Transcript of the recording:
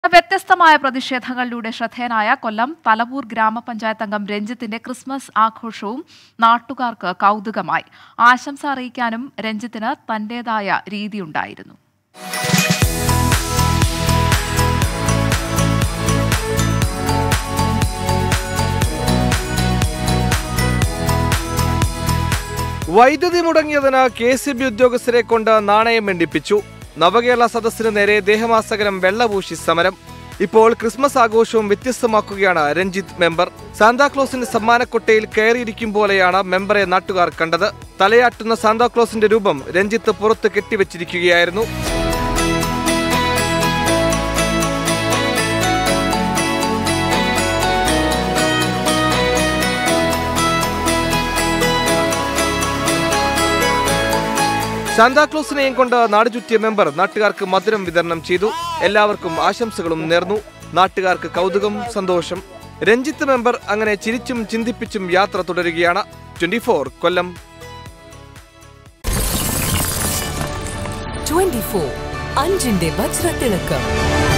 വ്യത്യസ്തമായ പ്രതിഷേധങ്ങളിലൂടെ ശ്രദ്ധേയനായ കൊല്ലം തലവൂർ ഗ്രാമപഞ്ചായത്ത് അംഗം രഞ്ജിത്തിന്റെ ക്രിസ്മസ് ആഘോഷവും നാട്ടുകാർക്ക് കൗതുകമായി ആശംസ അറിയിക്കാനും രഞ്ജിത്തിന് തന്റേതായ രീതിയുണ്ടായിരുന്നു വൈദ്യുതി മുടങ്ങിയതിന് കെ സി ബി ഉദ്യോഗസ്ഥരെ കൊണ്ട് നാണയം വെണ്ടിപ്പിച്ചു നവകേരള സദസ്സിന് നേരെ ദേഹമാസകലം വെള്ളപൂശി സമരം ഇപ്പോൾ ക്രിസ്മസ് ആഘോഷവും വ്യത്യസ്തമാക്കുകയാണ് രഞ്ജിത്ത് മെമ്പർ സാന്താക്ലോസിന്റെ സമ്മാനക്കൊട്ടയിൽ കയറിയിരിക്കും പോലെയാണ് മെമ്പറെ നാട്ടുകാർ കണ്ടത് തലയാട്ടുന്ന സാന്താക്ലോസിന്റെ രൂപം രഞ്ജിത്ത് പുറത്ത് കെട്ടിവെച്ചിരിക്കുകയായിരുന്നു സാന്താക്ലോസിനെയും കൊണ്ട് നാട് ചുറ്റിയ മെമ്പർ നാട്ടുകാർക്ക് മധുരം വിതരണം ചെയ്തു എല്ലാവർക്കും ആശംസകളും നേർന്നു നാട്ടുകാർക്ക് കൗതുകം സന്തോഷം രഞ്ജിത്ത് മെമ്പർ അങ്ങനെ ചിരിച്ചും ചിന്തിപ്പിച്ചും യാത്ര തുടരുകയാണ് ട്വന്റി കൊല്ലം 24 അഞ്ചിന്റെ വജ്രത്തിളക്കം